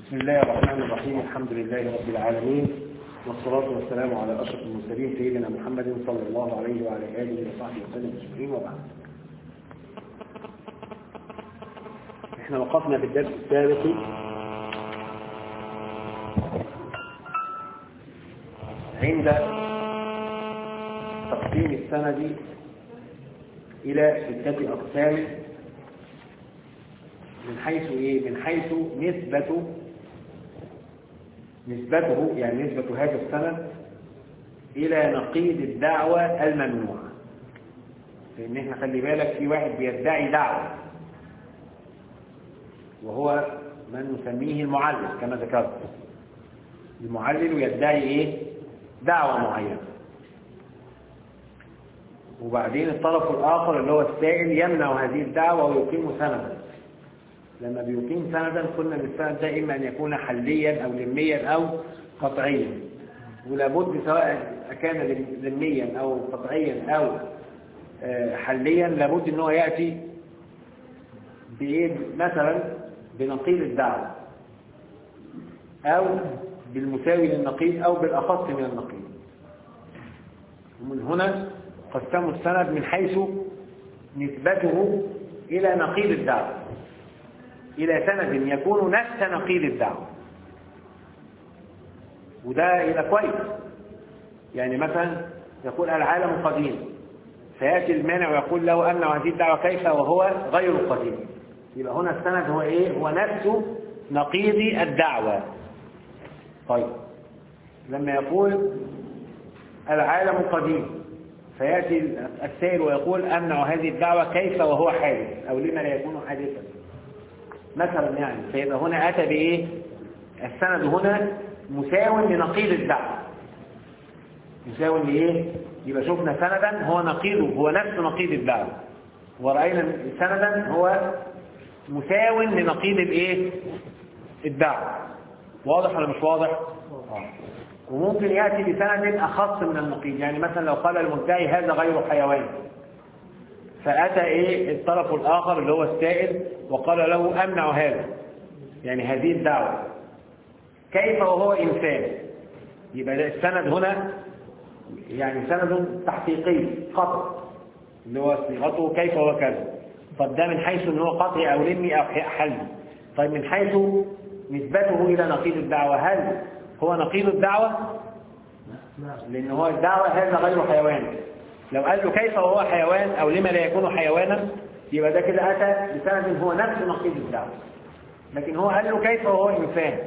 بسم الله الرحمن الرحيم الحمد لله رب العالمين والصلاة والسلام على أشرف المرسلين سيدنا محمد صلى الله عليه وعلى آله وصحبه وسلم أجمعين وبعد احنا وقفنا في الدرس السابق عند تقسيم السند إلى ستة أقسام من حيث إيه؟ من حيث نسبة نسبته يعني نسبة هذا السند إلى نقيض الدعوة الممنوعة لأن احنا خلي بالك في واحد بيدعي دعوة وهو من نسميه المعلل كما ذكرت المعلل يدعي ايه دعوة معينة وبعدين الطرف الآخر اللي هو السائل يمنع هذه الدعوة ويقيم سندا لما بيقيم سندا قلنا ان السند ده إما أن يكون حليا أو لميا أو قطعيا ولابد سواء كان لميا أو قطعيا أو حليا لابد ان هو يأتي بإيه مثلا بنقيض الدعوة أو بالمساوي للنقيض أو بالأخص من النقيض ومن هنا قسموا السند من حيث نسبته إلى نقيض الدعوة إلى سند يكون نفس نقيض الدعوة وده إلى كويس يعني مثلا يقول العالم قديم فيأتي المانع ويقول له أن هذه الدعوة كيف وهو غير قديم يبقى هنا السند هو إيه هو نفس نقيض الدعوة طيب لما يقول العالم قديم فيأتي السائل ويقول أمنع هذه الدعوة كيف وهو حادث أو لما لا يكون حادثا مثلا يعني فيبقى هنا أتى بإيه السند هنا مساو لنقيض الدعوة مساو لإيه يبقى شفنا سندا هو نقيضه هو نفس نقيض الدعوة ورأينا سندا هو مساو لنقيض الايه الدعوة واضح ولا مش واضح وممكن يأتي بسند أخص من النقيض يعني مثلا لو قال المدعي هذا غير حيوان فأتى إيه الطرف الآخر اللي هو السائل وقال له أمنع هذا يعني هذه الدعوة كيف وهو إنسان يبقى السند هنا يعني سند تحقيقي قطع اللي هو صيغته كيف وكذا طب ده من حيث ان هو قطعي او لمي او حلي طيب من حيث نسبته الى نقيض الدعوة هل هو نقيض الدعوة لان هو الدعوة هذا غير حيوان لو قال له كيف وهو حيوان او لما لا يكون حيوانا يبقى ده كده اتى بسند هو نفس نقيض الدعوة لكن هو قال له كيف وهو انسان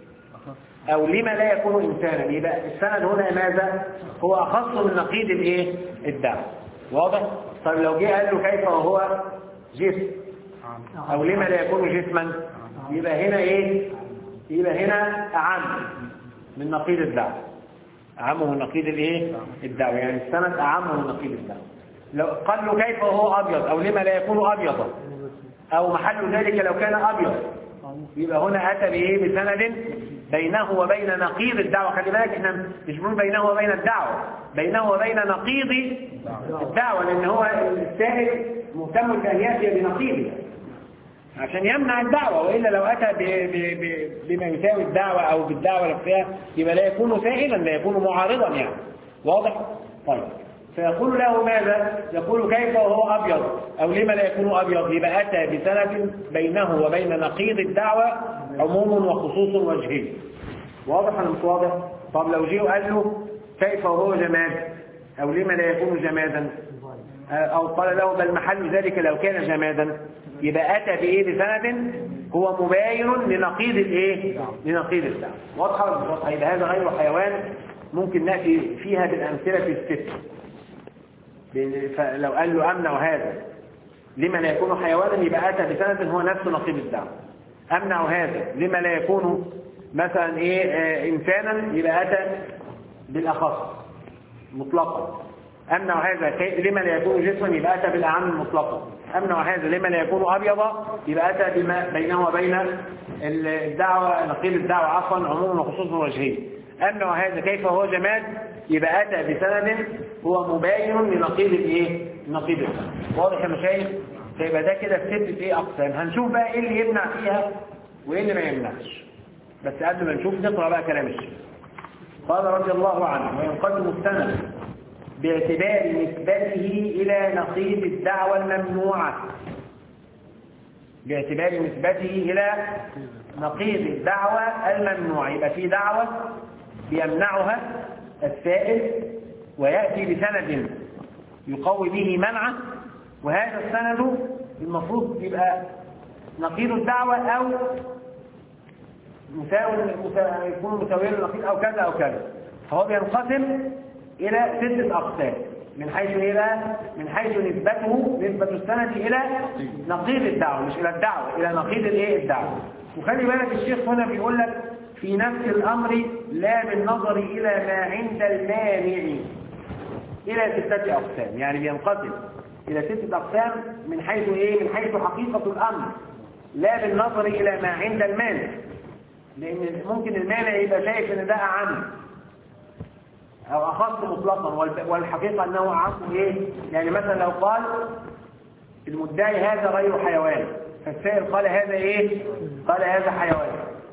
او لما لا يكون انسانا يبقى السند هنا ماذا هو اخص من نقيض الايه الدعوة واضح طيب لو جه قال له كيف وهو جسم او لما لا يكون جسما يبقى هنا ايه يبقى هنا اعم من نقيض الدعوة اعم من نقيض الايه الدعوة يعني السند اعم من نقيض الدعوة لو قال له كيف وهو ابيض او لما لا يكون ابيضا او محل ذلك لو كان ابيض يبقى هنا اتى بايه بسند بينه وبين نقيض الدعوة خلي بالك احنا مش بنقول بينه وبين الدعوة بينه وبين نقيض الدعوة لان هو السائل مهتم بأن يأتي بنقيضه عشان يمنع الدعوة وإلا لو أتى ب ب ب بما يساوي الدعوة أو بالدعوة نفسها يبقى لا يكون سائلا لا يكون معارضا يعني واضح؟ طيب فيقول له ماذا؟ يقول كيف وهو أبيض أو لما لا يكون أبيض يبقى أتى بسند بينه وبين نقيض الدعوة عموم وخصوص وجهي واضح ولا مش واضح؟ طب لو جه وقال له كيف وهو جماد أو لما لا يكون جمادا أو قال له بل محل ذلك لو كان جمادا يبقى أتى بإيه بسند هو مباين لنقيض الإيه لنقيض الدعوة واضحة ولا مش واضحة يبقى هذا غير حيوان ممكن نأتي فيها بالأمثلة الست فلو قال له أمنع هذا لما لا يكون حيوانا يبقى أتى بسند هو نفس نقيض الدعوة أمنع هذا لما لا يكون مثلا إيه آه إنسانا يبقى أتى بالأخص مطلقا أمنع هذا لما لا يكون جسما يبقى أتى بالأعم مطلقا أمنع هذا لما لا يكون أبيضا يبقى أتى بما بينه وبين الدعوة نقيض الدعوة عفوا عموما وخصوصا وجهين أمنع هذا كيف هو جماد يبقى أتى بسند هو مباين لنقيض الإيه؟ نقيض الدعوة واضح يا مشايخ؟ فيبقى ده كده ست ايه أقسام هنشوف بقى إيه اللي يمنع فيها وإيه اللي ما يمنعش بس قبل ما نشوف نقرأ بقى كلام الشيخ قال رضي الله عنه وينقسم السند باعتبار نسبته إلى نقيض الدعوة الممنوعة باعتبار نسبته إلى نقيض الدعوة الممنوعة يبقى في دعوة بيمنعها السائل ويأتي بسند يقوي به منعه وهذا السند المفروض يبقى نقيض الدعوة أو مساوي يكون مساويا للنقيض أو كذا أو كذا فهو بينقسم إلى ستة أقسام من حيث إلى من حيث نسبته نسبة السند إلى نقيض الدعوة مش إلى الدعوة إلى نقيض الإيه الدعوة وخلي بالك الشيخ هنا بيقول لك في نفس الأمر لا بالنظر إلى ما عند المانع إلى ستة أقسام يعني بينقسم إلى ستة أقسام من حيث إيه من حيث حقيقة الأمر لا بالنظر إلى ما عند المانع لأن ممكن المانع يبقى شايف إن ده أعم أو أخص مطلقا والحقيقة أنه أعم إيه يعني مثلا لو قال المدعي هذا غير حيوان فالسائل قال هذا إيه قال هذا حيوان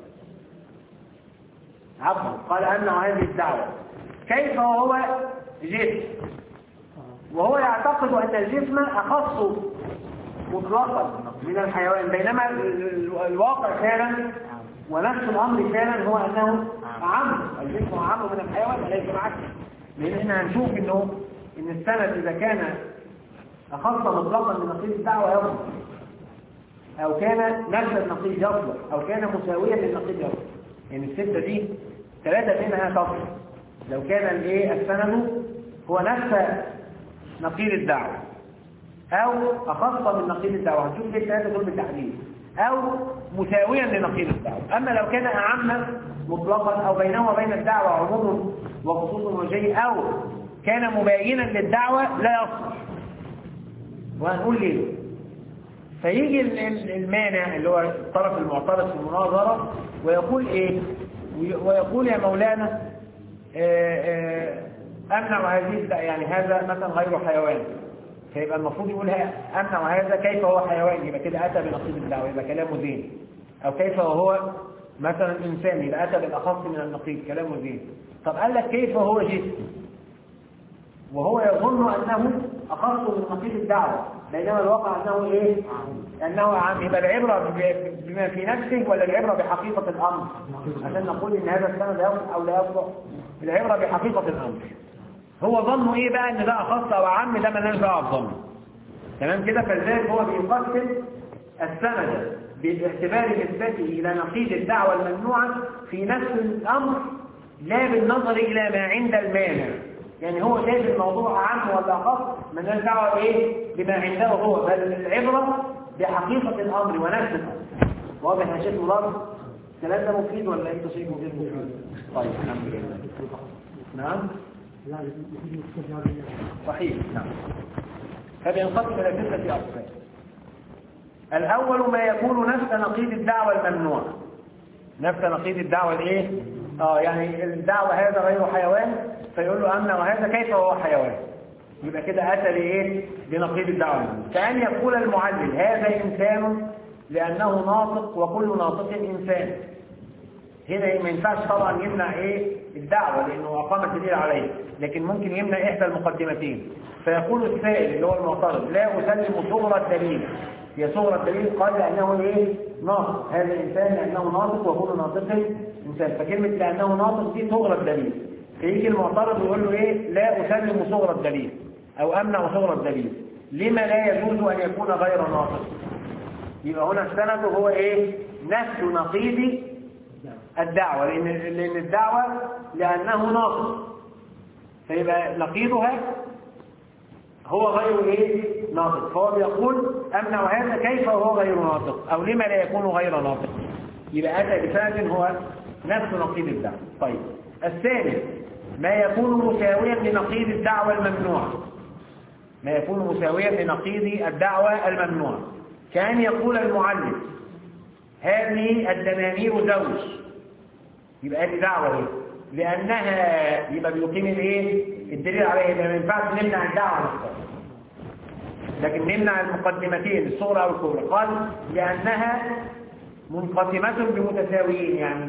عفوا قال أنه هذه الدعوة كيف وهو جسم وهو يعتقد أن الجسم أخص مطلقا من الحيوان بينما الواقع فعلا ونفس الأمر فعلا هو أنه أعم الجسم أعم من الحيوان وليس العكس لأن احنا هنشوف أنه إن السند إذا كان أخص مطلقا من نقيض الدعوة يصلح أو كان نفس النقيض يصلح أو كان مساويا للنقيض يصلح يعني الستة دي ثلاثة منها تصلح لو كان الايه السند هو نفس نقيض الدعوة أو أخص من نقيض الدعوة هنشوف ليه الثلاثة دول بالتحديد أو مساويا لنقيض الدعوة أما لو كان أعم مطلقا أو بينه وبين الدعوة عموم وخصوص وجهي أو كان مباينا للدعوة لا يصلح وهنقول ليه فيجي المانع اللي هو الطرف المعترض في المناظرة ويقول ايه ويقول يا مولانا أمنع هذه يعني هذا مثلا غير حيوان فيبقى المفروض يقول أمنع هذا كيف هو حيوان يبقى كده أتى بنقيض الدعوة يبقى كلامه زين أو كيف وهو مثلا إنسان يبقى أتى بالأخص من النقيض كلامه زين طب قال لك كيف هو جسم وهو يظن أنه أخص من نقيض الدعوة بينما الواقع أنه إيه؟ أنه عام يبقى العبرة بما في نفسه ولا العبرة بحقيقة الأمر عشان نقول إن هذا السند يصلح أو لا يصلح العبرة بحقيقة الأمر هو ظنه إيه بقى إن ده أخص أو عام ده مالناش دعوه بظنه تمام كده فلذلك هو بيقسم السند باعتبار نسبته إلى نقيض الدعوة الممنوعة في نفس الأمر لا بالنظر إلى ما عند المانع يعني هو شايف الموضوع عام ولا خاص من دعوه ايه بما عنده هو بل العبره بحقيقه الامر ونفس الامر واضح يا شيخ مراد الكلام ده مفيد ولا انت شايفه غير مفيد طيب الحمد لله نعم صحيح نعم فبينقسم الى سته اقسام الاول ما يكون نفس نقيض الدعوه الممنوعه نفس نقيض الدعوه الايه اه يعني الدعوه هذا غير حيوان فيقول له أمنا وهذا كيف هو حيوان يبقى كده أتى لإيه لنقيض الدعوة كأن يقول المعلل هذا إنسان لأنه ناطق وكل ناطق إنسان هنا ما ينفعش طبعا يمنع إيه الدعوة لأنه أقام الدليل عليه لكن ممكن يمنع إحدى المقدمتين فيقول السائل اللي هو المعترض لا أسلم صغرى الدليل هي صغرى الدليل قال لأنه إيه ناطق هذا الإنسان لأنه ناطق وكل ناطق إنسان فكلمة لأنه ناطق دي صغرى الدليل فيجي المعترض ويقول له ايه لا اسلم صغر الدليل او امنع صغر الدليل لما لا يجوز ان يكون غير ناطق يبقى هنا السند هو ايه نفس نقيض الدعوة لأن, لأن الدعوة لأنه ناطق فيبقى نقيضها هو غير ايه ناطق فهو بيقول امنع هذا كيف وهو غير ناطق او لما لا يكون غير ناطق يبقى اتى بسند هو نفس نقيض الدعوة طيب الثالث ما يكون مساويا لنقيض الدعوة الممنوعة ما يكون مساويا لنقيض الدعوة الممنوعة كان يقول المعلم هذه الدنانير زوج يبقى هذه دعوة دي لأنها يبقى بيقيم الايه الدليل عليها يبقى ما ينفعش نمنع الدعوة نفسها لكن نمنع المقدمتين الصغرى أو الكبرى قال لأنها منقسمة بمتساويين يعني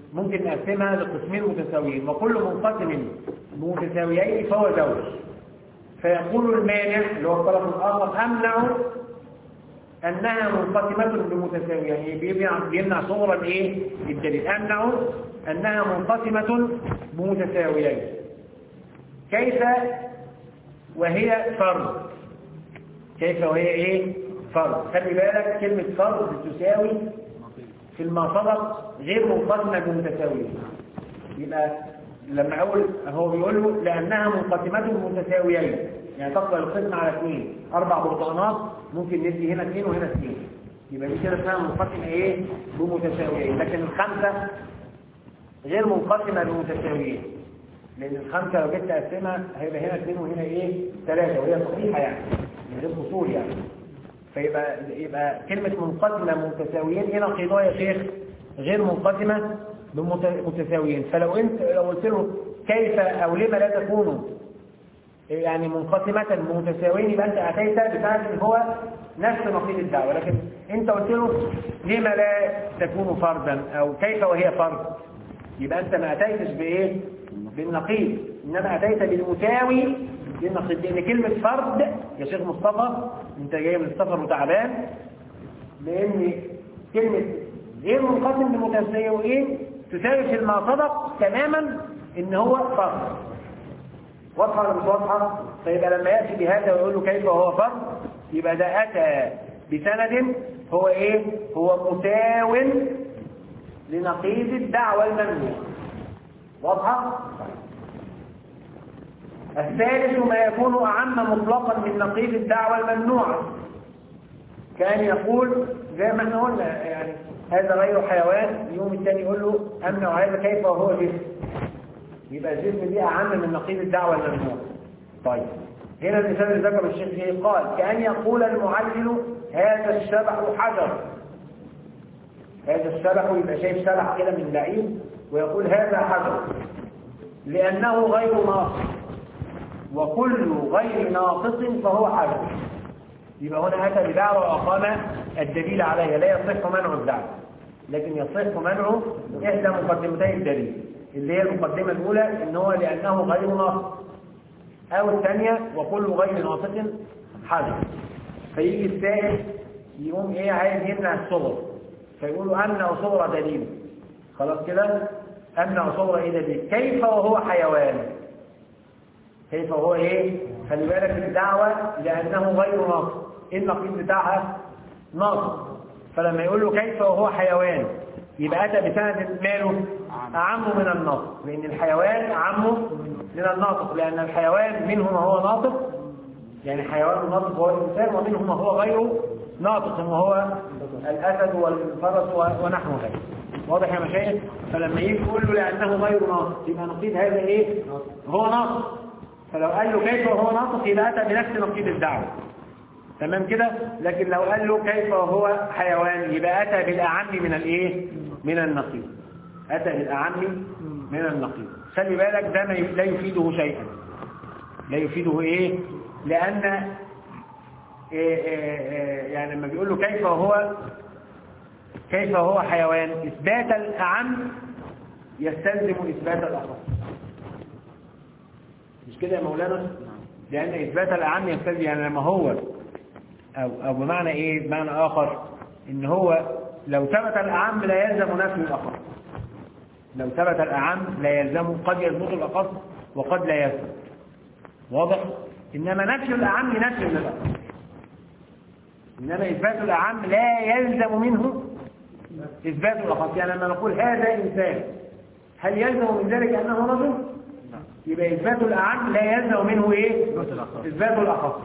ممكن نقسمها لقسمين متساويين وكل منقسم بمتساويين فهو زوج فيقول المانع اللي هو الطرف الآخر أمنع أنها منقسمة بمتساويين يعني بيمنع, بيمنع صغرا الإيه؟ الدليل أمنع أنها منقسمة بمتساويين كيف وهي فرض كيف وهي إيه؟ فرض خلي بالك كلمة فرض تساوي في المعتبر غير منقسمة بمتساويين يبقى لما أقول هو بيقول له لأنها منقسمة بمتساويين يعني تقبل القسم على اثنين أربع برتقانات ممكن ندي هنا اثنين وهنا اثنين يبقى دي كده اسمها منقسمة إيه بمتساويين لكن الخمسة غير منقسمة بمتساويين لأن الخمسة لو جيت تقسمها هيبقى هنا اثنين وهنا إيه ثلاثة وهي صحيحة يعني من غير فصول يعني فيبقى يبقى كلمة منقسمة متساويين هنا قيدها يا شيخ غير منقسمة بمتساويين فلو انت لو قلت له كيف او لما لا تكون يعني منقسمة بمتساويين يبقى انت اتيت بفعل هو نفس نقيض الدعوة لكن انت قلت له لما لا تكون فردا او كيف وهي فرد يبقى انت ما اتيتش بايه بالنقيض انما اتيت بالمساوي للنقيض لان كلمة فرد يا شيخ مصطفى انت جاي من السفر وتعبان لان كلمة غير منقسم بمتساويين تساوي في المعتبر تماما ان هو فرد واضحه ولا مش واضحه فيبقى لما ياتي بهذا ويقول له كيف هو فرد يبقى ده اتى بسند هو ايه هو مساو لنقيض الدعوه الممنوع واضحه الثالث ما يكون اعم مطلقا من نقيض الدعوه الممنوعه كان يقول زي ما احنا قلنا يعني هذا غير حيوان اليوم الثاني يقول له امنع هذا كيف وهو جسم يبقى الجسم دي اعم من نقيض الدعوه الممنوع طيب هنا المثال اللي ذكره الشيخ ايه قال كان يقول المعلل هذا الشبح حجر هذا الشبح يبقى شايف شبح كده من بعيد ويقول هذا حجر لانه غير ناقص وكل غير ناقص فهو حجر يبقى هنا أتى بدعوة وأقام الدليل عليها لا يصح منع الدعوة لكن يصح منع إحدى مقدمتي الدليل اللي هي المقدمة الأولى إن هو لأنه غير ناقص أو الثانية وكل غير ناقص حدث فيجي الثالث يقوم إيه عايز يمنع الصغر فيقولوا أمنع صغر دليل خلاص كده أمنع صغر إيه دليل كيف وهو حيوان كيف هو إيه خلي بالك الدعوة لأنه غير ناقص ايه النقيض بتاعها ناقص فلما يقول له كيف وهو حيوان يبقى اتى بسند ماله اعم من الناطق لان الحيوان اعم من الناطق لان الحيوان منه ما هو ناطق يعني حيوان ناطق هو الانسان ومنه ما هو غير ناطق وهو الاسد والفرس ونحو ذلك واضح يا مشايخ فلما يجي يقول له لانه غير ناطق يبقى نقيض هذا ايه هو ناطق فلو قال له كيف وهو ناطق يبقى اتى بنفس نقيض الدعوه تمام كده لكن لو قال له كيف وهو حيوان يبقى أتى بالأعم من الإيه من النقيض أتى بالأعم من النقيض خلي بالك ده لا يفيده شيئا لا يفيده إيه لأن إيه إيه يعني لما بيقول له كيف وهو كيف هو حيوان إثبات الأعم يستلزم إثبات الأخص مش كده يا مولانا لأن إثبات الأعم يستلزم يعني لما هو أو, أو بمعنى إيه بمعنى آخر إن هو لو ثبت الأعم لا يلزم نفي الأخص لو ثبت الأعم لا يلزم قد يثبت الأخص وقد لا يثبت واضح إنما نفي الأعم نفي من الأخص إنما إثبات الأعم لا يلزم منه إثبات الأخص يعني لما نقول هذا إنسان هل يلزم من ذلك أنه رجل؟ يبقى إثبات الأعم لا يلزم منه إيه؟ إثبات الأخص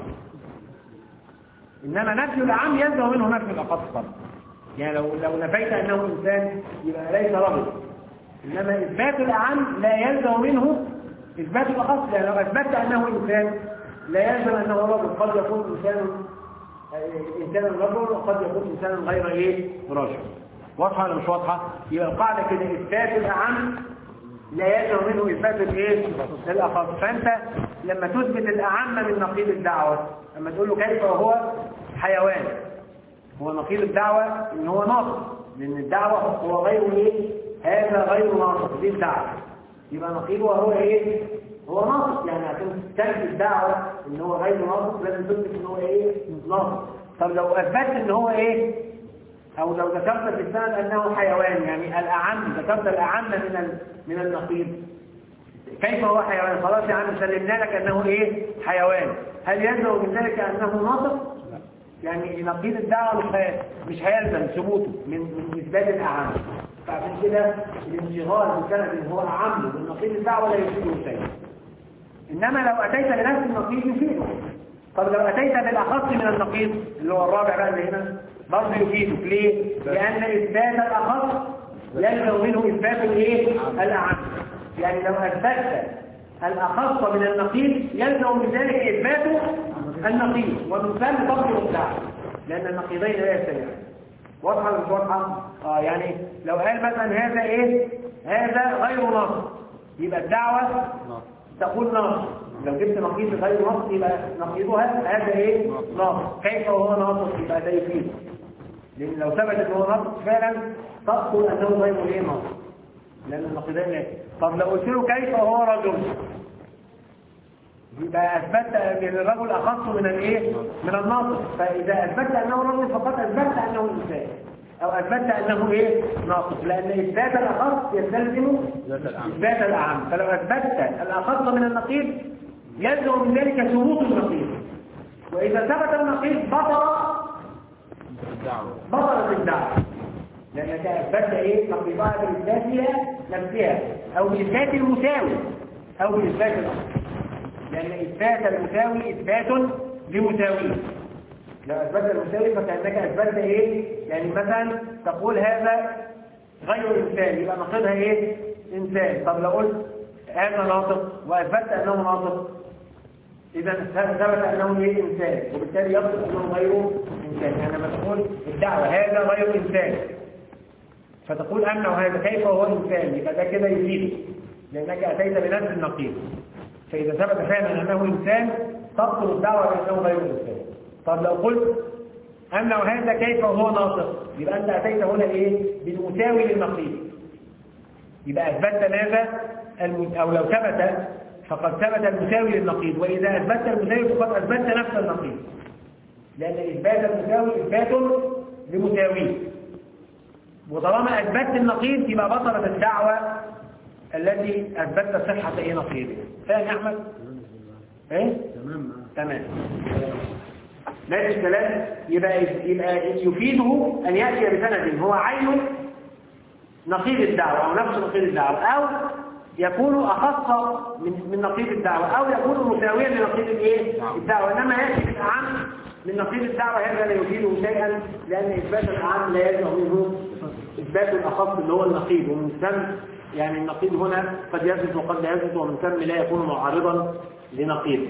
إنما نفي الأعم يلزم منه نفي الأخص طبعا يعني لو لو نفيت أنه إنسان يبقى ليس رجل إنما إثبات الأعم لا يلزم منه إثبات الأخص يعني لو أثبتت أنه إنسان لا يلزم أنه رجل قد يكون إنسان إنسان رجل وقد يكون إنسان غير إيه رجل واضحة ولا مش واضحة؟ يبقى القاعدة كده إثبات الأعم لا يلزم منه إثبات الإيه؟ الأخص فأنت لما تثبت الأعم من نقيض الدعوة لما تقول له كيف وهو حيوان هو نقيض الدعوة إن هو ناقص لأن الدعوة هو غير إيه؟ هذا غير ناطق دي الدعوة يبقى نقيضه هو ايه هو ناطق يعني عشان تثبت الدعوة ان هو غير ناطق لازم تثبت ان هو ايه ناطق طب لو اثبتت ان هو ايه او لو ذكرت في السند انه حيوان يعني الاعم ذكرت الاعم من ال... من النقيض كيف هو حيوان خلاص يا عم سلمنا لك انه ايه حيوان هل يلزم من ذلك انه ناطق يعني نقيض الدعوه مش هي... مش هيلزم ثبوته من من اثبات الاعم فعشان كده الانشغال بسند اللي هو اعم من نقيض الدعوه لا يفيده شيء انما لو اتيت بنفس النقيض يفيده طب لو اتيت بالاخص من النقيض اللي هو الرابع بقى اللي هنا برضه يفيدك ليه؟ لان اثبات الاخص يلزم منه اثبات الايه؟ الاعم يعني لو اثبتت الاخص من النقيض يلزم من ذلك اثبات النقيض ومن ثم تبطل الدعوه لان النقيضين لا يجتمعان واضحه ولا مش واضحه؟ اه يعني لو قال مثلا هذا ايه؟ هذا غير نص يبقى الدعوه تقول ناقص لو جبت نقيض غير ناقص يبقى نقيضها هذا ايه ناقص كيف وهو ناقص يبقى ده يفيد لان لو ثبت ان هو ناقص فعلا تقول انه غير ايه ناقص لان النقيضين لا طب لو قلت له كيف وهو رجل يبقى اثبتت ان الرجل اخص من الايه من الناقص فاذا اثبتت انه رجل فقط اثبتت انه انسان او اثبتت انه ايه ناقص لان اثبات الاخص يستلزم اثبات الاعم فلو اثبتت الاخص من النقيض يلزم من ذلك شروط النقيض واذا ثبت النقيض بطل بطلت الدعوه لانك اثبتت ايه نقيضها باثباتها نفسها او باثبات المساوي او باثبات الاخر لان اثبات المساوي اثبات لمساويه لو اثبت المساوي فكانك اثبتت ايه يعني مثلا تقول هذا غير انسان يبقى نقيضها ايه انسان طب لو قلت هذا ناطق واثبتت انه ناطق اذا ثبت انه ايه انسان وبالتالي يبطل انه غير انسان يعني لما تقول الدعوه هذا غير انسان فتقول انه هذا كيف هو انسان يبقى ده كده يفيد لانك اتيت بنفس النقيض فاذا ثبت فعلا انه انسان تبطل الدعوه بانه غير انسان طب لو قلت أنه هذا كيف وهو ناطق يبقى أنت أتيت هنا إيه بالمساوي للنقيض يبقى أثبتت ماذا أو لو ثبت فقد ثبت المساوي للنقيض وإذا أثبتت المساوي فقد أثبتت نفس النقيض لأن إثبات المساوي إثبات لمساويه وطالما أثبتت النقيض يبقى بطلت الدعوة التي أثبتت صحة إيه نقيضها فاهم يا أحمد؟ إيه؟ تمام تمام ماشي الكلام يبقى يبقى يفيده ان ياتي بسند هو عين نقيض الدعوه او نفس نقيض الدعوه او يكون اخص من من نقيض الدعوه او يكون مساويا لنقيض الايه الدعوه انما ياتي بالاعم من نقيض الدعوه هذا لا يفيده شيئا لان اثبات الاعم لا يلزم منه اثبات الاخص اللي هو النقيض ومن ثم يعني النقيض هنا قد يثبت وقد لا يثبت ومن ثم لا يكون معارضا لنقيض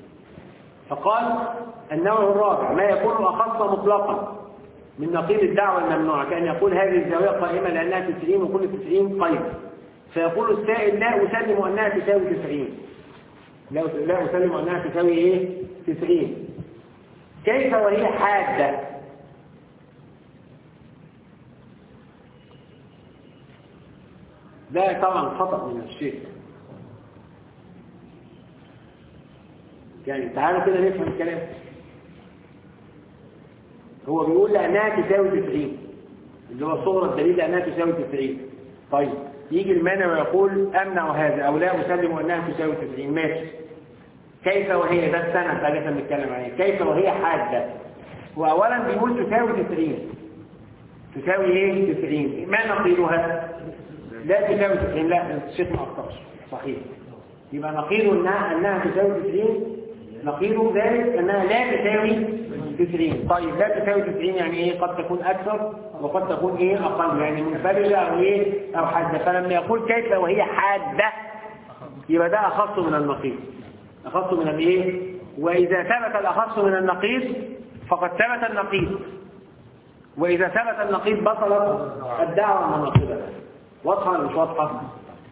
فقال النوع الرابع ما يكون أخص مطلقا من نقيض الدعوة الممنوعة كأن يقول هذه الزاوية قائمة لأنها 90 وكل 90 قيد فيقول السائل لا أسلم أنها تساوي 90 لا لا أسلم أنها تساوي إيه 90 كيف وهي حادة ده طبعا خطأ من الشيخ يعني تعالوا كده نفهم الكلام هو بيقول لأنها تساوي 90 اللي هو صغر الدليل لأنها تساوي 90 طيب يجي المانع ويقول أمنع هذا أو لا أسلم أنها تساوي 90 ماشي كيف وهي ده السنة اللي احنا بنتكلم عليه كيف وهي حادة وأولا بيقول تساوي 90 تساوي ايه 90 ما نقيلها لا تساوي 90 لا الشيخ ما أخطأش صحيح يبقى نقيل انها انها تساوي 90 نقيل ذلك انها لا تساوي 90 طيب لا تساوي 90 يعني ايه قد تكون اكثر وقد تكون ايه اقل يعني منفرده او ايه او حاده فلما يقول كيف وهي حاده يبقى ده اخص من النقيض اخص من الايه واذا ثبت الاخص من النقيض فقد ثبت النقيض واذا ثبت النقيض بطلت الدعوه من النقيض واضحه ولا مش واضحه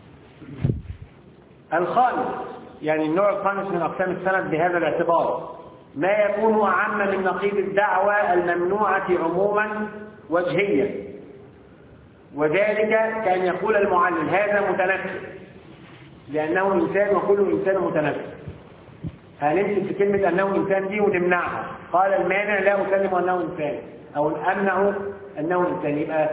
الخامس يعني النوع الخامس من أقسام السند بهذا الاعتبار ما يكون أعم من نقيض الدعوة الممنوعة عموما وجهيا وذلك كان يقول المعلم هذا متنفس لأنه إنسان وكل إنسان متنفس هنمسك في كلمة أنه إنسان دي ونمنعها قال المانع لا أسلم أنه إنسان أو أمنع أنه إنسان يبقى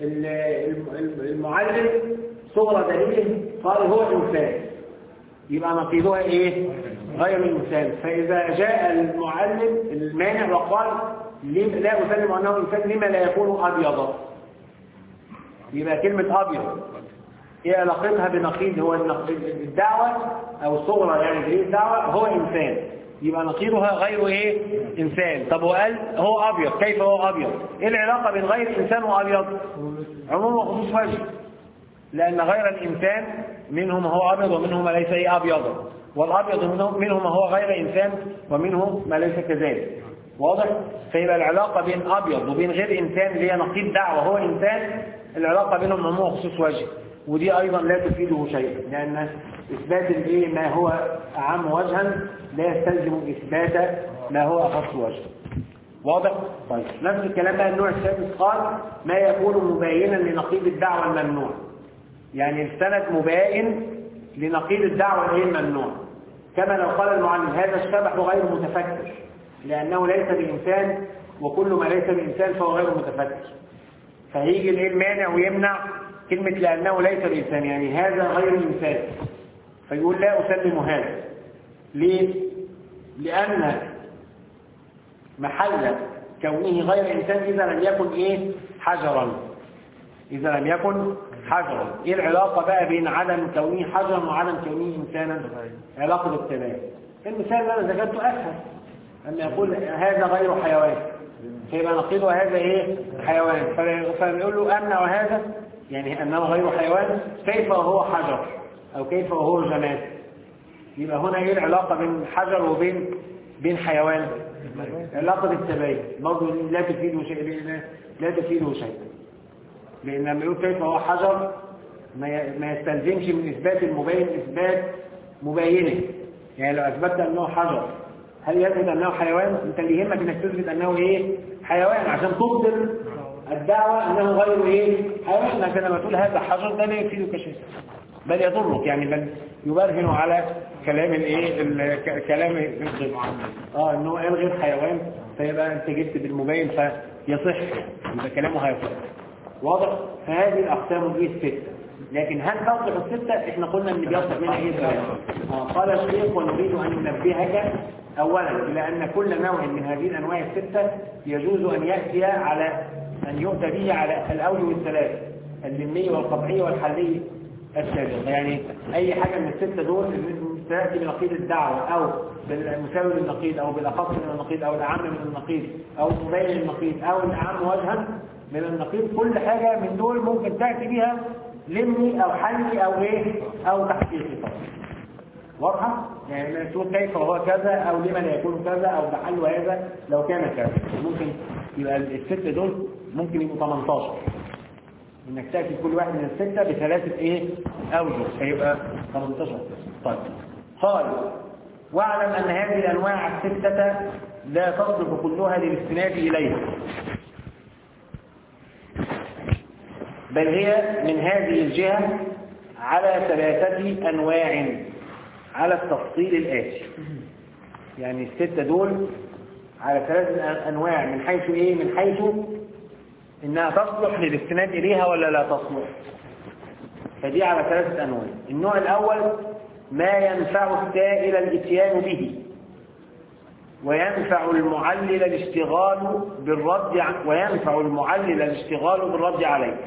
المعلم صغرى دليل قال هو إنسان يبقى نقيضها إيه غير الإنسان فإذا جاء المعلم المانع وقال لا أسلم أنه إنسان لما لا يكون أبيضا يبقى كلمة أبيض ايه علاقتها بنقيض هو الدعوة او الصغرى يعني دليل الدعوة هو انسان يبقى نقيضها غير ايه انسان طب هو قال هو ابيض كيف هو ابيض ايه العلاقة بين غير انسان وابيض عموم وخصوص وجه لان غير الانسان منهم هو ابيض ومنهم ما ليس ايه ابيض والابيض منهم ما هو غير انسان ومنهم ما ليس كذلك واضح فيبقى العلاقة بين ابيض وبين غير انسان اللي هي نقيض دعوة هو انسان العلاقة بينهم عموم وخصوص وجه ودي أيضا لا تفيده شيئا لأن إثبات الإيه ما هو أعم وجها لا يستلزم إثبات ما هو أخص وجها واضح؟ طيب نفس الكلام بقى النوع السادس قال ما يكون مباينا لنقيض الدعوة الممنوع يعني السند مباين لنقيض الدعوة الايه الممنوع كما لو قال المعلم هذا الشبح غير متفكر لأنه ليس بإنسان وكل ما ليس بإنسان فهو غير متفكر فهيجي الايه المانع ويمنع كلمة لأنه ليس بإنسان يعني هذا غير إنسان فيقول لا أسلم هذا ليه؟ لأن محل كونه غير إنسان إذا لم يكن إيه حجرا إذا لم يكن حجرا إيه العلاقة بقى بين عدم كونه حجرا وعدم كونه إنسانا علاقة التباين المثال اللي أنا ذكرته أسهل أن يقول هذا غير حيوان فيبقى نقيضه هذا إيه حيوان فيقول له أمنع هذا يعني أنه غير حيوان كيف وهو حجر أو كيف وهو جماد يبقى هنا ايه العلاقة بين حجر وبين بين حيوان علاقة التباين برضه لا تفيده شيء لا تفيده شيء لأن لما يقول كيف هو حجر ما يستلزمش من إثبات المبين إثبات مبينه يعني لو أثبتت أنه حجر هل يثبت أنه حيوان أنت اللي يهمك أنك تثبت أنه إيه حيوان عشان تبطل الدعوة أنه غير إيه حيوان لكن لما تقول هذا حجر ده لا يفيدك شيء بل يضرك يعني بل يبرهن على كلام الايه كلام اه انه قال غير حيوان فيبقى انت جبت بالمبين فيصح يبقى كلامه هيصح واضح فهذه الاقسام دي السته لكن هل تصلح السته احنا قلنا ان بيصلح منها ايه آه قال الشيخ ونريد ان ننبهك اولا الى ان كل نوع من هذه الانواع السته يجوز ان ياتي على أن يؤتى به على الأوجه الثلاث اللمية والقطعية والحلية السابقة يعني أي حاجة من الستة دول تأتي بنقيض الدعوة أو بالمساوي للنقيض أو بالأخص من النقيض أو الأعم من النقيض أو مبين للنقيض أو الأعم وجها من النقيض كل حاجة من دول ممكن تأتي بها لمي أو حلي أو إيه أو تحقيقي واضحة؟ يعني تقول كيف وهو كذا أو لما لا يكون كذا أو بحل هذا لو كان كذا ممكن يبقى الستة دول ممكن يبقوا 18 انك تأتي كل واحد من الستة بثلاثة ايه اوجه فيبقى 18 طيب قال واعلم ان هذه الانواع الستة لا تصلح كلها للاستناد اليها بل هي من هذه الجهة على ثلاثة انواع على التفصيل الآتي يعني الستة دول على ثلاثة أنواع من حيث إيه من حيث إنها تصلح للاستناد إليها ولا لا تصلح فدي على ثلاثة أنواع النوع الأول ما ينفع السائل الاتيان به وينفع المعلل الاشتغال بالرد وينفع المعلل الاشتغال بالرد عليه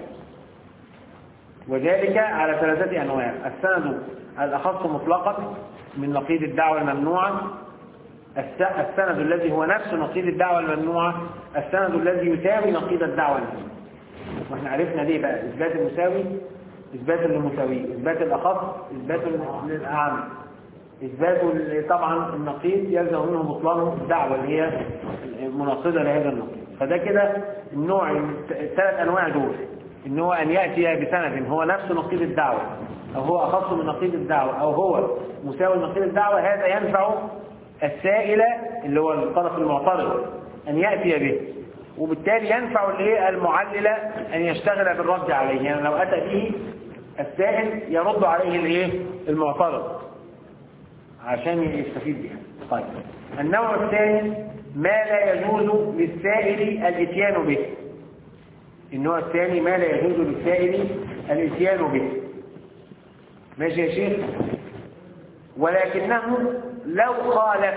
وذلك على ثلاثة أنواع السند الأخص مطلقا من نقيض الدعوة الممنوعة السند الذي هو نفس نقيض الدعوة الممنوعة السند الذي يساوي نقيض الدعوة الممنوعة واحنا عرفنا ليه بقى إثبات المساوي إثبات للمساوي إثبات الأخص إثبات للأعم إثبات طبعا النقيض يلزم منه بطلان الدعوة اللي هي مناقضة لهذا النقيض فده كده النوع الثلاث أنواع دول إن هو أن يأتي بسند هو نفس نقيض الدعوة أو هو أخص من نقيض الدعوة أو هو مساوي نقيض الدعوة هذا ينفع السائل اللي هو الطرف المعترض أن يأتي به وبالتالي ينفع الايه المعلل ان يشتغل بالرد عليه يعني لو اتى به السائل يرد عليه الايه المعترض عشان يستفيد بها طيب النوع الثاني ما لا يجوز للسائل الاتيان به النوع الثاني ما لا يجوز للسائل الاتيان به ماشي يا شيخ ولكنه لو خالف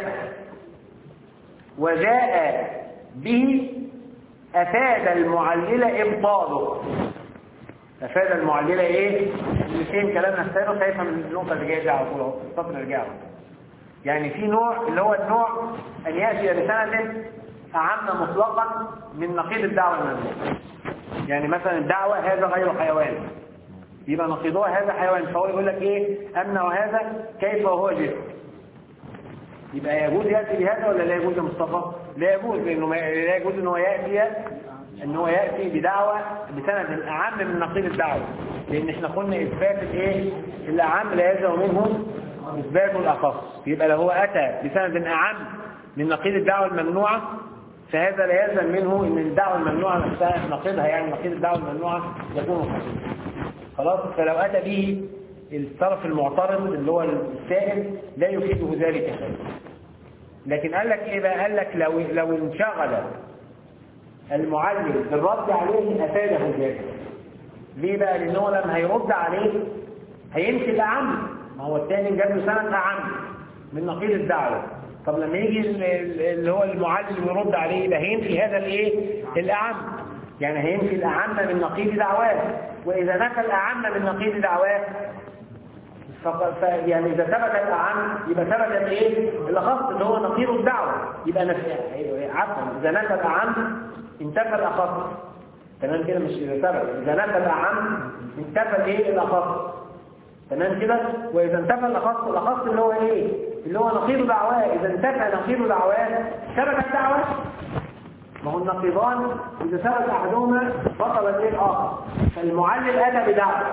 وجاء به أفاد المعلل إبطاله أفاد المعلل إيه؟ اللي فين كلامنا السابق خايفة من النقطة اللي جاية دي على طول أهو السطر اللي جاي يعني في نوع اللي هو النوع أن يأتي بسند أعم مطلقا من نقيض الدعوة المنزوعة يعني مثلا الدعوة هذا غير حيوان يبقى نقيضها هذا حيوان فهو يقول لك ايه أن وهذا كيف وهو جسم يبقى يجوز يأتي بهذا ولا لا يجوز يا مصطفى لا يجوز لأنه ما لا يجوز أنه يأتي أن هو يأتي بدعوة بسند أعم من نقيض الدعوة لأن احنا قلنا إثبات الإيه الأعم لا يلزم منه إثبات الأخص يبقى لو هو أتى بسند أعم من نقيض الدعوة الممنوعة فهذا لا يلزم منه ان الدعوة الممنوعة نفسها نقيضها يعني نقيض الدعوة الممنوعة يكون خصيصا خلاص فلو أتى به الطرف المعترض اللي هو السائل لا يفيده ذلك شيء لكن قال لك ايه بقى قال لك لو لو انشغل المعلم بالرد عليه افاده ذلك ليه بقى لان هو لما هيرد عليه هيمشي الاعم ما هو الثاني جاب له سند اعم من نقيض الدعوه طب لما يجي اللي هو المعلم يرد عليه ده هيمشي هذا الايه الاعم يعني هيمشي الاعم من نقيض دعواه واذا نفى الاعم من نقيض دعواه ف... يعني اذا ثبت الاعم يبقى ثبت الايه الاخص اللي هو نقيض الدعوه يبقى نفي عفوا اذا نفى الاعم انتفى الاخص تمام كده مش اذا ثبت اذا نفى الاعم انتفى الايه الاخص تمام كده واذا انتفى الاخص الاخص اللي هو ايه اللي هو نقيض دعواه اذا انتفى نقيض دعواه ثبت الدعوه ما هو النقيضان اذا ثبت احدهما بطل الايه الاخر فالمعلم اتى بدعوه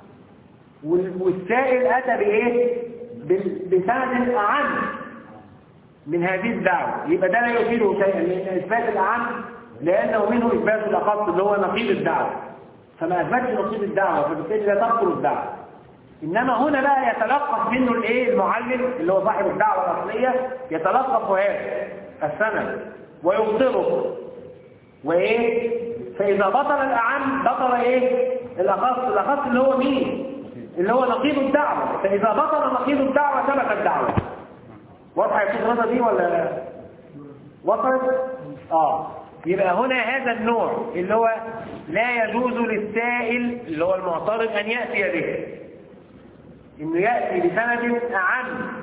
والسائل أتى بإيه؟ بسند أعم من هذه الدعوة يبقى ده لا يفيده شيئا لأن إثبات الأعم لأنه منه إثبات الأخص اللي هو نقيض الدعوة فما أثبتش نقيض الدعوة فبالتالي لا تبطل الدعوة إنما هنا بقى يتلقف منه الإيه المعلم اللي هو صاحب الدعوة الأصلية يتلقف هذا السند ويبطله وإيه؟ فإذا بطل الأعم بطل إيه؟ الأخص الأخص اللي هو مين؟ اللي هو نقيض الدعوة فإذا بطل نقيض الدعوة ثبت الدعوة واضحة يا شيخ رضا دي ولا وصلت؟ آه يبقى هنا هذا النوع اللي هو لا يجوز للسائل اللي هو المعترض أن يأتي به إنه يأتي بسند أعم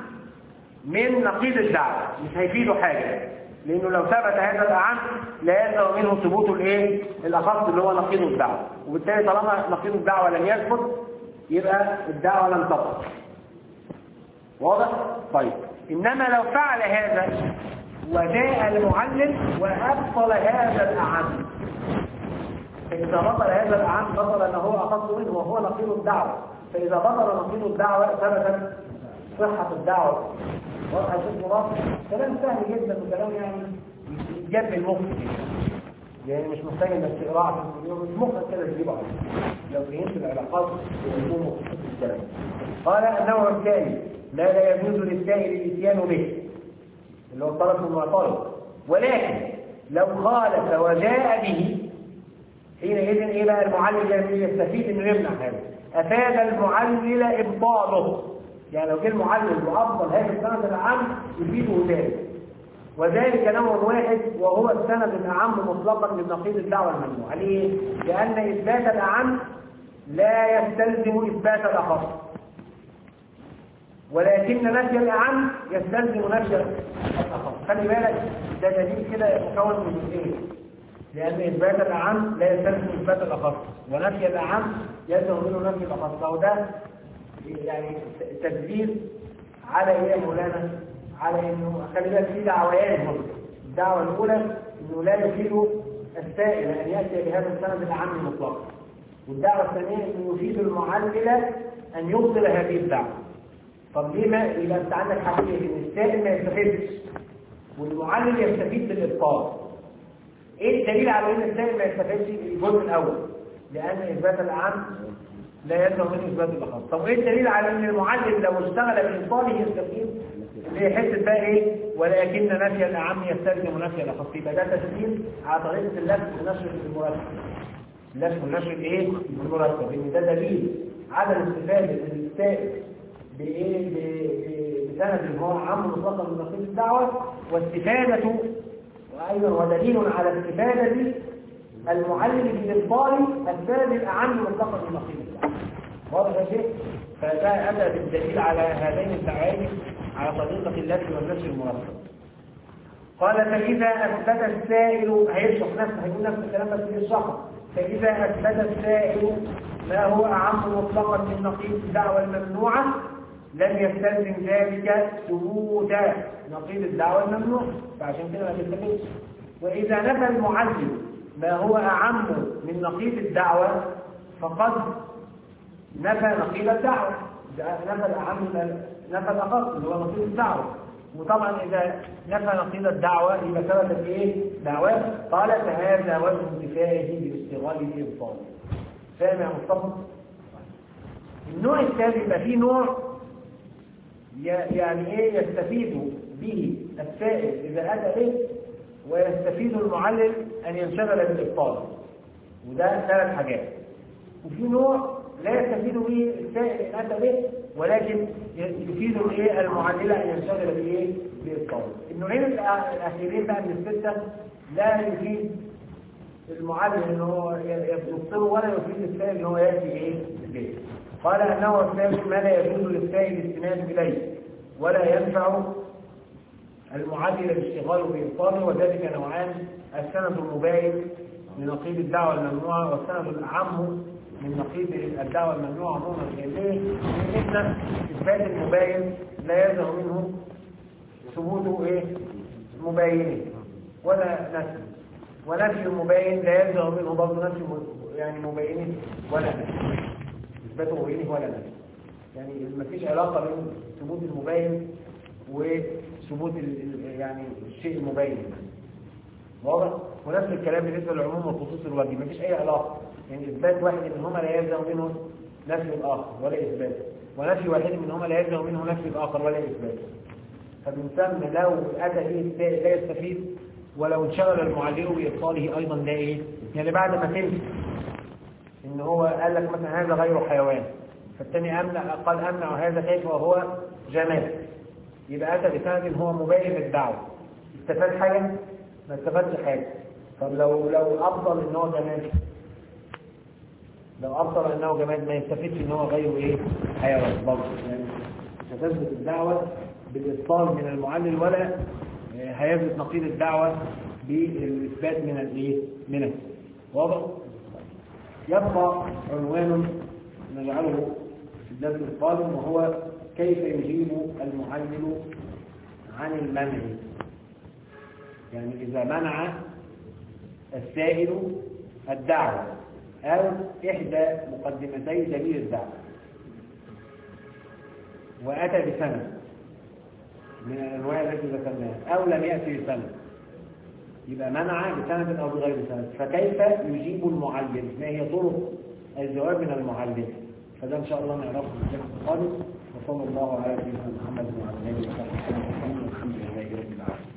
من نقيض الدعوة مش هيفيده حاجة لأنه لو ثبت هذا الأعم لا يلزم منه ثبوت الإيه؟ الأخص اللي هو نقيض الدعوة وبالتالي طالما نقيض الدعوة لم يثبت يبقى الدعوة لم تبطل واضح؟ طيب إنما لو فعل هذا وجاء المعلم وأبطل هذا الأعم فإذا بطل هذا الأعم بطل أنه هو أخص منه وهو نقيض الدعوة فإذا بطل نقيض الدعوة ثبتت صحة الدعوة واضح يا شيخ مراد كلام سهل جدا وكلام يعني يجيب المخ يعني مش محتاج انك تقرا مش مخك كده تجيبه عليه لو فهمت العلاقات يكون مختص الكلام قال النوع الثاني لا لا يجوز للسائل الاتيان به اللي هو الطرف المعترض ولكن لو خالف وجاء به حينئذ ايه بقى المعلل يستفيد انه يمنع هذا افاد المعلل ابطاله يعني لو جه المعلل وافضل هذا السند العام يفيده ذلك وذلك نوع واحد وهو السند الأعم مطلقا من نقيض الدعوة الممنوعة ليه؟ لأن إثبات الأعم لا يستلزم إثبات الأخص ولكن نفي الأعم يستلزم نفي الأخص خلي بالك ده دليل كده مكون من اثنين لأن إثبات الأعم لا يستلزم إثبات الأخص ونفي الأعم يلزم منه نفي الأخص فهو ده يعني تدبير على إيه يا مولانا؟ على انه خلي بالك في دعويات برضه الدعوه الاولى انه لا يفيد السائل ان ياتي بهذا السند العام مطلقا والدعوه الثانيه انه يفيد المعلل ان يبطل هذه الدعوه طب ليه ما يبقى انت عندك حاجتين ان السائل ما يستفيدش والمعلل يستفيد بالابطال ايه الدليل على ان السائل ما يستفادش الجزء الاول لان اثبات الاعم لا يلزم منه اثبات الاخص طب ايه الدليل على ان المعلم لو اشتغل بانصاله يستفيد اللي هي حته بقى ايه ولكن نفي الاعم يستلزم نفي الاخص يبقى ده تسليم على طريقه اللف والنشر المرتب اللف والنشر الايه المرتب ان ده دليل عدم استفاده السائل بايه ب- ب- بسند هو عام مطلقا من نقيض الدعوه واستفاده وايضا ودليل على استفاده المعلم بالإبطال السند الأعم مطلقا من نقيض الدعوه واضح يا شيخ فده أتى بالدليل على هذين الدعوين على طريقة اللف والنشر المرتب قال فإذا أثبت السائل هيشرح نفسه هيقول نفس الكلام بس يشرحه فإذا أثبت السائل ما هو أعم مطلقا من نقيض الدعوة الممنوعة لم يستلزم ذلك ثبوت نقيض الدعوة الممنوعة فعشان كده ما تستفيدش وإذا نفى المعلم ما هو أعم من نقيض الدعوة فقد نفى نقيض الدعوة نفى الأعم نفى الأخص اللي هو نقيض الدعوة وطبعا إذا نفى نقيض الدعوة يبقى ثبتت إيه؟ دعوة قال فهذا وجه انتفائه بالاشتغال بإبطاله فاهم يا مصطفى؟ النوع الثاني يبقى فيه نوع ي- يعني ايه يستفيد به السائل اذا اتى به ويستفيد المعلم ان ينشغل بالابطال وده ثلاث حاجات وفي نوع لا يستفيد به السائل ان اتى به ولكن يفيد الايه المعلله ان ينشغل بايه بابطال النوعين الأ- الاخيرين بقى من السته لا يفيد المعلم ان هو يبصره ولا يفيد السائل ان هو ياتي ايه به قال انه السائل ما لا يجوز للسائل الاستناد اليه ولا ينفع المعلل الاشتغال بإبطاله وذلك نوعان السند المباين لنقيض الدعوة الممنوعة والسند الأعم من نقيض الدعوة الممنوعة عموما ليه؟ لأن إثبات المباين لا يلزم منه ثبوته إيه؟ مباينه ولا نفي ونفي المباين لا يلزم منه برضه نفي م- يعني مباينه ولا نفي إثبات مباينه ولا نفي يعني ما فيش علاقة بين ثبوت المباين وثبوت ال- ال- يعني الشيء المبين واضح ونفس الكلام بالنسبه للعموم وخصوص الوجه ما فيش اي علاقه يعني اثبات واحد منهما لا يلزم منه نفي الاخر ولا اثبات ونفي واحد منهما لا يلزم منه نفي الاخر ولا اثبات فمن ثم لو اتى به السائل لا يستفيد ولو انشغل المعلم بابطاله ايضا لا ايه يعني بعد ما فهمت ان هو قال لك مثلا هذا غير حيوان فالثاني امنع قال امنع هذا كيف وهو جماد يبقى اتى بسند هو مبين للدعوه استفاد حاجه ما استفادش حاجه طب لو لو افضل ان هو جماد لو افضل انه جماد ما يستفيدش ان هو غيره ايه حيوان برضه يعني مش هتثبت الدعوه بالابطال من المعلل ولا آه، هيثبت نقيض الدعوه بالاثبات من الايه من السن. واضح يبقى عنوان نجعله في الدرس القادم وهو كيف يجيب المعلم عن المنع يعني إذا منع السائل الدعوة أو إحدى مقدمتي دليل الدعوة وأتى بسند من الأنواع التي ذكرناها أو لم يأتي بسند يبقى منع بسند أو بغير سند فكيف يجيب المعلم ما هي طرق الجواب من المعلم فده إن شاء الله نعرفه في الدرس القادم وصلى الله على سيدنا محمد وعلى آله وصحبه وسلم والحمد لله رب العالمين